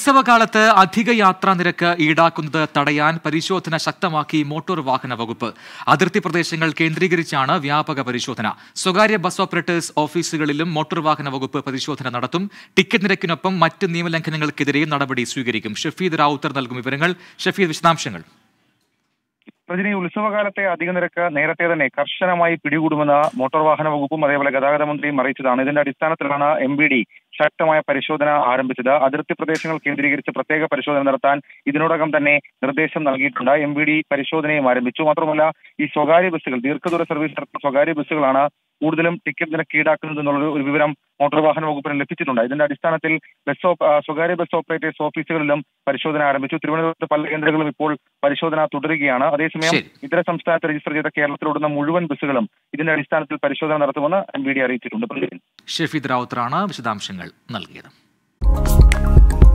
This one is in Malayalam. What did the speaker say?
ഉത്സവകാലത്ത് അധിക യാത്രാ നിരക്ക് ഈടാക്കുന്നത് തടയാൻ പരിശോധന ശക്തമാക്കി മോട്ടോർ വാഹന വകുപ്പ് അതിർത്തി പ്രദേശങ്ങൾ കേന്ദ്രീകരിച്ചാണ് വ്യാപക പരിശോധന സ്വകാര്യ ബസ് ഓപ്പറേറ്റേഴ്സ് ഓഫീസുകളിലും മോട്ടോർ വാഹന വകുപ്പ് പരിശോധന നടത്തും ടിക്കറ്റ് നിരക്കിനൊപ്പം മറ്റ് നിയമലംഘനങ്ങൾക്കെതിരെയും നടപടി സ്വീകരിക്കും ഷഫീദ് റാവുത്തർ നൽകും വിവരങ്ങൾ ഷഫീദ് വിശദാംശങ്ങൾ രജനി ഉത്സവകാലത്തെ അധിക നിരക്ക് നേരത്തെ തന്നെ കർശനമായി പിടികൂടുമെന്ന് മോട്ടോർ വാഹന വകുപ്പും അതേപോലെ ഗതാഗത മന്ത്രിയും അറിയിച്ചതാണ് ഇതിന്റെ അടിസ്ഥാനത്തിലാണ് എം ബി ഡി ശക്തമായ പരിശോധന ആരംഭിച്ചത് അതിർത്തി പ്രദേശങ്ങൾ കേന്ദ്രീകരിച്ച് പ്രത്യേക പരിശോധന നടത്താൻ ഇതിനോടകം തന്നെ നിർദ്ദേശം നൽകിയിട്ടുണ്ട് എം ബി ഡി പരിശോധനയും ആരംഭിച്ചു മാത്രമല്ല ഈ സ്വകാര്യ ബസ്സുകൾ ദീർഘദൂര സർവീസ് നടത്തുന്ന സ്വകാര്യ ബസ്സുകളാണ് കൂടുതലും ടിക്കറ്റ് നിരക്ക് ഈടാക്കുന്നത് എന്നുള്ള ഒരു വിവരം മോട്ടോർ വാഹന വകുപ്പിന് ലഭിച്ചിട്ടുണ്ട് ഇതിന്റെ അടിസ്ഥാനത്തിൽ ബസ് ഓപ്പ- ആ, സ്വകാര്യ ബസ് ഓപ്പറേറ്റേഴ്സ് ഓഫീസുകളിലും പരിശോധന ആരംഭിച്ചു തിരുവനന്തപുരത്ത് പല കേന്ദ്രങ്ങളും ഇപ്പോൾ പരിശോധന തുടരുകയാണ് അതേസമയം ശരി. ഇതര സംസ്ഥാനത്ത് രജിസ്റ്റർ ചെയ്ത കേരളത്തിലോടുന്ന മുഴുവൻ ബസ്സുകളും ഇതിന്റെ അടിസ്ഥാനത്തിൽ പരിശോധന നടത്തുമെന്ന് എം ബി ഡി അറിയിച്ചിട്ടുണ്ട് പ്രതിദിനം ഷഫീദ് റാവുത്തറാണ് വിശദാംശങ്ങൾ നൽകിയത്